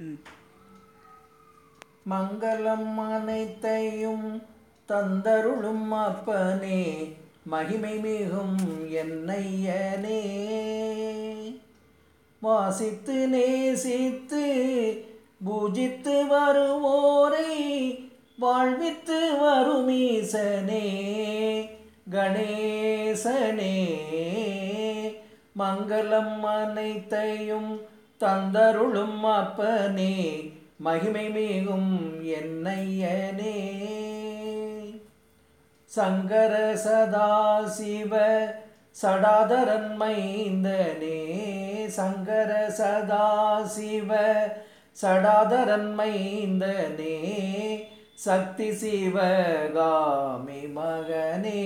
மங்களம் அனைத்தையும் தந்தருளும் அப்பனே மகிமை மிகும் என்னையனே வாசித்து நேசித்து பூஜித்து வருவோரை வாழ்வித்து வரும் ஈசனே கணேசனே மங்களம் அனைத்தையும் தந்தருளும் அப்பனே மகிமை மிகும் என்னையனே சங்கர சதாசிவ சடாதரன் மைந்தனே சங்கர சதாசிவ சடாதரன் மைந்தனே சக்தி சிவகாமி மகனே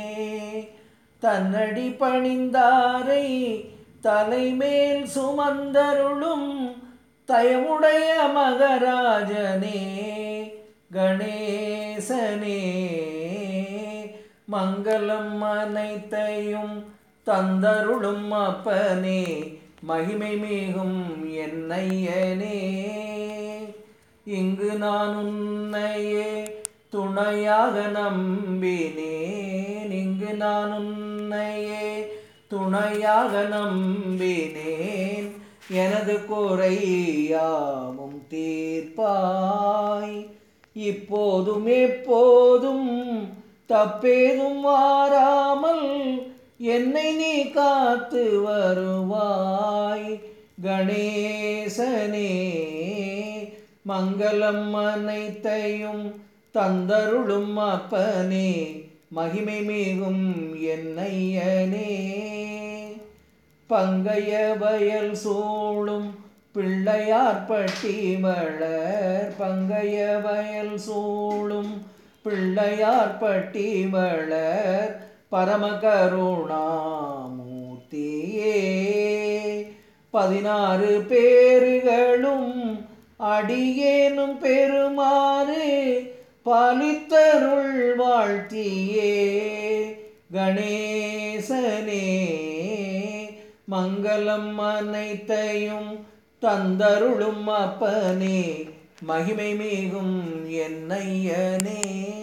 தன்னடி பணிந்தாரை தலைமேல் சுமந்தருளும் தயமுடைய மகராஜனே கணேசனே மங்களம் அனைத்தையும் தந்தருளும் அப்பனே மகிமை மிகும் என்னையனே இங்கு நான் உன்னையே துணையாக நம்பினேன் இங்கு நான் உன்னையே துணையாக நம்பினேன் எனது குறையாமும் தீர்ப்பாய் இப்போதும் எப்போதும் தப்பேதும் வாராமல் என்னை நீ காத்து வருவாய் கணேசனே மங்களம் அனைத்தையும் தந்தருளும் அப்பனே மகிமை மிகும் என்னையனே பங்கைய வயல் சூழும் பிள்ளையார் பட்டி மலர் பங்கைய வயல் சூழும் பிள்ளையார் பட்டி மலர் பரமகருணாமூர்த்தியே பதினாறு பேர்களும் அடியேனும் பெருமாறு பாலித்தருள் வாழ்த்தியே கணேசனே மங்களம் அனைத்தையும் தந்தருளும் அப்பனே மகிமை மிகும் என்னையனே